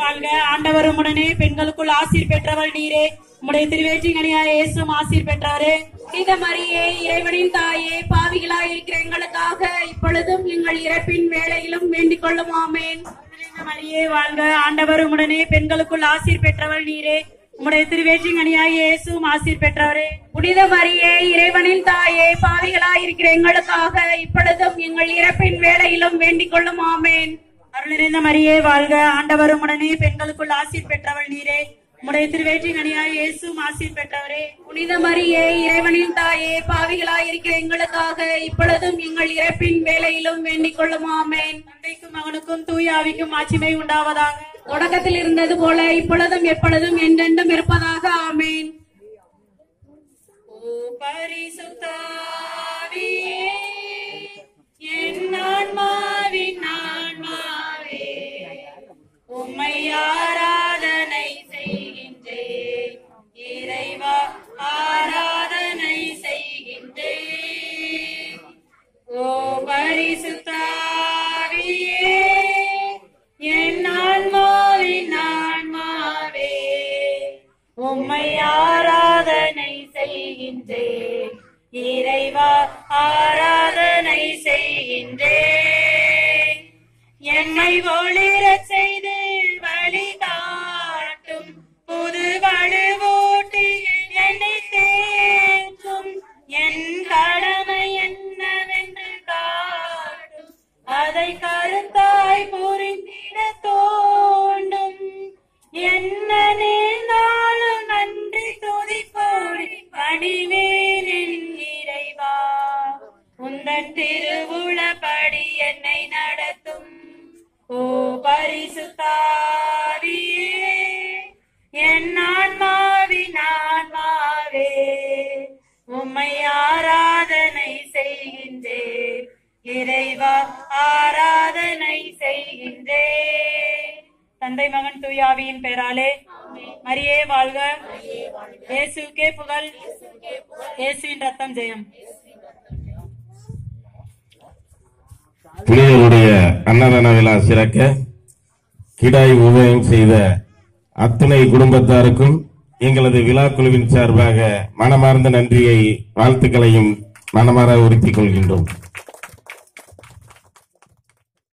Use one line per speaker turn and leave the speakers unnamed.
வாழ்க ஆண்டவரும் உடனே பெண்களுக்குள் ஆசீர் பெற்றவள் நீரே உம்முடைய திருவேற்றிங்கனியாய் இயேசும் ஆசீர் பெற்றாரே
புனித மரியே இறைவனின் தாயே பாவிகளாய் இருக்கிற எங்களுக்காக இப்பொழுதும் எங்கள் இறப்பின் வேளையிலும் வேண்டிக் கொள்ளும் ஆமேன்
புனித மரியே வாழ்க ஆண்டவரும் உடனே பெண்களுக்குள் ஆசீர் பெற்றவள் நீரே உம்முடைய திருவேற்றிங்கனியாய் இயேசும் ஆசீர் பெற்றாரே
புனித மரியே இறைவனின் தாயே பாவிகளாய் இருக்கிற எங்களுக்காக இப்பொழுதும் எங்கள் இறப்பின் வேளையிலும் வேண்டிக் கொள்ளும் ஆமேன்
அருள் நிறைந்த மரியே வாழ்க ஆண்டவரும் உடனே பெண்களுக்குள் ஆசீர் பெற்றவள் நீரே உம்முடைய திருவேற்றிங்கனியாய் இயேசும் ஆசீர் பெற்றவரே
புனித மரியே இறைவனின் தாயே பாவிகளாய் இருக்கிற எங்களுக்காக இப்பொழுதும் எங்கள் இறப்பின் வேளையிலும் வேண்டிக் கொள்ளும் ஆமேன்
தந்தைக்கும் மகனுக்கும் தூய ஆவிக்கும் ஆட்சிமை உண்டாவதாக
தொடக்கத்தில் இருந்தது போல இப்பொழுதும் எப்பொழுதும் என்றென்றும் இருப்பதாக ஆமேன்
ஓ பரிசுத்தாவியே என் ஆன்மாவின் ஆன்மாவே உம்மை ஆராதனை செய்கின்றேன் இறைவா ஆராதனை செய்கின்றேன் ஓ பரிசுத்தாவியே என் ஆன்மாவின் ஆன்மாவே உம்மை ஆராதனை செய்கின்றேன் இறைவா ஆராதனை செய்கின்றேன் என்னை ஒளிரச் செய்து வழிகாட்டும் புது வலுவூட்டி என்னை தேற்றும் என் கடமை என்னவென்று காட்டும் அதை கருத்தாய் புரிந்திட தோண்டும் என்ன நேர்ந்தாலும் நன்றி துதிப்போடி பணிவேன் என் இறைவா உந்தன் திருவுளப்படி என்னை நடத்தும் ஓ பரிசுத்தாவியே என் ஆன்மாவின் ஆன்மாவே உம்மை ஆராதனை செய்கின்றேன் இறைவா ஆராதனை செய்கின்றேன் தந்தை மகன் தூயாவியின் பெயராலே மரியே வாழ்க இயேசுக்கே புகழ் இயேசுவின் ரத்தம் ஜெயம்
புனிதருடைய அன்னதான விழா சிறக்க கிடாய் உதயம் செய்த அத்துணை குடும்பத்தாருக்கும் எங்களது விழா குழுவின் சார்பாக மனமார்ந்த நன்றியை வாழ்த்துக்களையும் மனமாற உறுத்திக் கொள்கின்றோம்